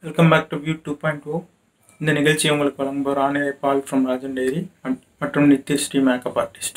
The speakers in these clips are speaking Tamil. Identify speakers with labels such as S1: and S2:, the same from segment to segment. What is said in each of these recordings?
S1: welcome back to view two point o இந்த நிகழ்ச்சியை உங்களுக்கு வழங்குவோர் ஆனே பால் ஃப்ரம் ராஜன் டைரி மற்றும் Nithyashree makeup artist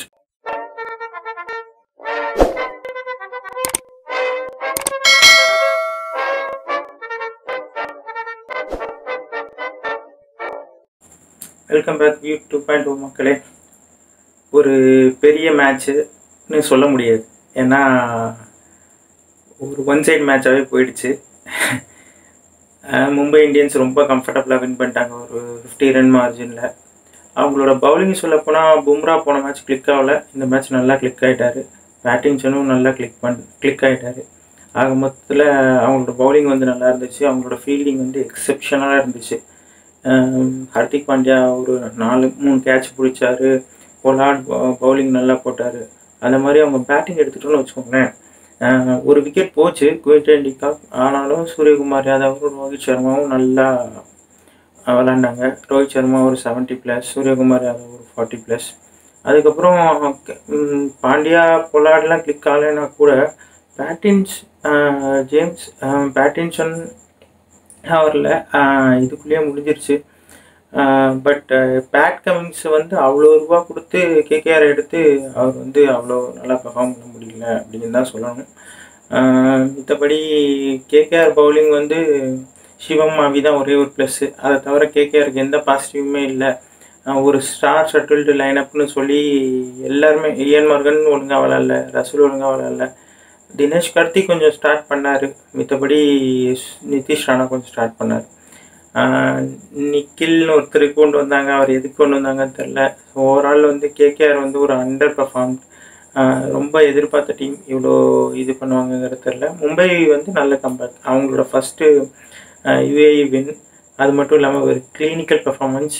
S1: welcome back view two point o மக்களே ஒரு பெரிய மேட்ச்சுன்னு சொல்ல முடியாது ஏன்னா ஒரு ஒன் சைடு மேட்சாகவே போயிடுச்சு அஹ் மும்பை இந்தியன்ஸ் ரொம்ப கம்ஃபர்டபுளாக வின் பண்ணிட்டாங்க ஒரு ஃபிஃப்டி ரன் மார்ஜினில் அவங்களோட பவுலிங் சொல்லப்போனால் பும்ரா போன மேட்ச் கிளிக் ஆகல இந்த மேட்ச் நல்லா கிளிக் ஆகிட்டாரு பேட்டிங்ஸனும் நல்லா கிளிக் பண் கிளிக் ஆகிட்டாரு ஆக மொத்தத்தில் அவங்களோட பவுலிங் வந்து நல்லா இருந்துச்சு அவங்களோட ஃபீல்டிங் வந்து எக்ஸப்ஷனலாக இருந்துச்சு அஹ் ஹர்திக் பாண்டியா ஒரு நாலு மூணு கேட்ச் பிடிச்சாரு பொலாட் பவுலிங் நல்லா போட்டார் அந்த மாதிரி அவங்க பேட்டிங் எடுத்துட்டோன்னு வச்சுக்கோங்களேன் அஹ் ஒரு விக்கெட் போச்சு குவிண்டன் டிகாக் ஆனாலும் சூரியகுமார் யாதவும் ரோஹித் சர்மாவும் நல்லா விளாண்டாங்க ரோஹித் சர்மா ஒரு செவன்ட்டி ப்ளஸ் சூரியகுமார் யாதவ் ஒரு ஃபார்ட்டி ப்ளஸ் அதுக்கப்புறம் ம், பாண்டியா பொலாட்லாம் கிளிக் ஆகலைன்னா கூட பேட்டின்ஸ் ஜேம்ஸ் பேட்டின்சன் அவரில் இதுக்குள்ளேயே முடிஞ்சிருச்சு பட் பேட் கமிங்ஸ் வந்து அவ்வளோ ரூபா கொடுத்து கேகேஆர் எடுத்து அவர் வந்து அவ்வளோ நல்லா பெர்ஃபார்ம் பண்ண முடியல அப்படின்னு தான் சொல்லணும் ஆஹ் மித்தபடி கேகேஆர் பவுலிங் வந்து சிவம் அவி தான் ஒரே ஒரு ப்ளஸ்ஸு அதை தவிர கேகேஆருக்கு எந்த பாசிட்டிவுமே இல்லை ஒரு ஸ்டார் ஷட்டில்டு லைனப்னு சொல்லி எல்லாருமே இயன் மார்கன் ஒழுங்காக விளாட்ல ரசூல் ஒழுங்காக விளாட்ல தினேஷ் கார்த்திக் கொஞ்சம் ஸ்டார்ட் பண்ணார் மித்தபடி நிதிஷ் ராணா கொஞ்சம் ஸ்டார்ட் பண்ணார் நிக்கில்னு ஒருத்தர் கொண்டு வந்தாங்க அவர் எதுக்கு கொண்டு வந்தாங்கன்னு தெரில ஓவரால் வந்து கேகேஆர் வந்து ஒரு அண்டர் பர்ஃபார்ம் ரொம்ப எதிர்பார்த்த டீம் இவ்வளோ இது பண்ணுவாங்கங்கிறது தெரில மும்பை வந்து நல்ல கம்பேக் அவங்களோட ஃபஸ்ட்டு யுஏஇ வின் அது மட்டும் இல்லாமல் ஒரு கிளினிக்கல் பர்ஃபார்மன்ஸ்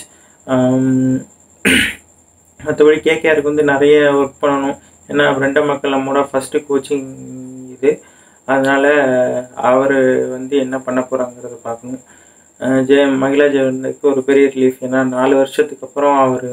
S1: மற்றபடி கேகேஆருக்கு வந்து நிறைய ஒர்க் பண்ணணும் ஏன்னா ரெண்ட மக்கள் நம்மளோட ஃபஸ்ட்டு கோச்சிங் இது அதனால் அவர் வந்து என்ன பண்ண போகிறாங்கிறத பார்க்கணும் அஹ் ஜெய மகிழா ஜெயவர்தனுக்கு ஒரு பெரிய ரிலீஃப் ஏன்னா நாலு வருஷத்துக்கு அப்புறம் அவர்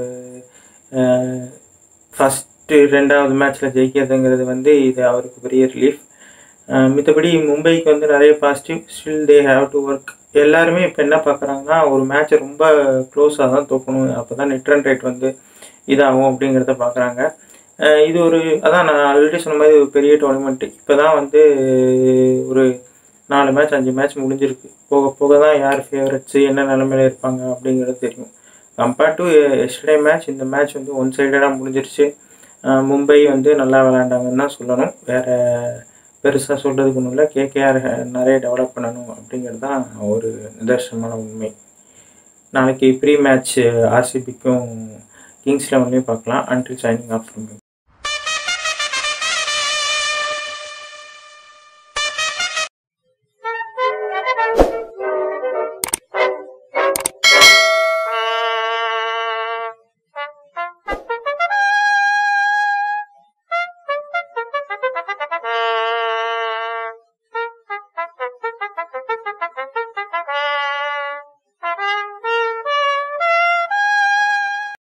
S1: ஃபஸ்ட்டு ரெண்டாவது மேட்ச்சில் ஜெயிக்கிறதுங்கிறது வந்து இது அவருக்கு பெரிய ரிலீஃப் மித்தபடி மும்பைக்கு வந்து நிறைய positive still they have to work எல்லாருமே இப்போ என்ன பார்க்குறாங்கன்னா ஒரு மேட்ச்சை ரொம்ப க்ளோஸாக தான் தோக்கணும் அப்போ தான் நெட் ரன் ரேட் வந்து இதாகும் அப்படிங்கிறத பார்க்குறாங்க இது ஒரு அதான் நான் ஆல்ரெடி சொன்ன மாதிரி ஒரு பெரிய டோர்னமெண்ட்டு இப்போ தான் வந்து ஒரு நாலு மேட்ச் அஞ்சு மேட்ச் முடிஞ்சிருக்கு போக போக தான் யார் ஃபேவரட்ஸு என்ன நிலமையில இருப்பாங்க அப்படிங்கிறது தெரியும் கம்பேர்ட் டு எஸ்டே மேட்ச் இந்த மேட்ச் வந்து ஒன் சைடடாக முடிஞ்சிருச்சு அஹ் மும்பை வந்து நல்லா விளாண்டாங்கன்னு தான் சொல்லணும் வேறு பெருசாக சொல்கிறதுக்கு ஒன்றும் இல்லை கேகேஆர் நிறைய டெவலப் பண்ணணும் அப்படிங்கிறது தான் ஒரு நிதர்சனமான உண்மை நாளைக்கு ப்ரீ மேட்ச் ஆர்சிபிக்கும் கிங்ஸ் லெவன்லேயும் பார்க்கலாம் அன்டில் சைனிங் ஆஃப் ஃப்ரம்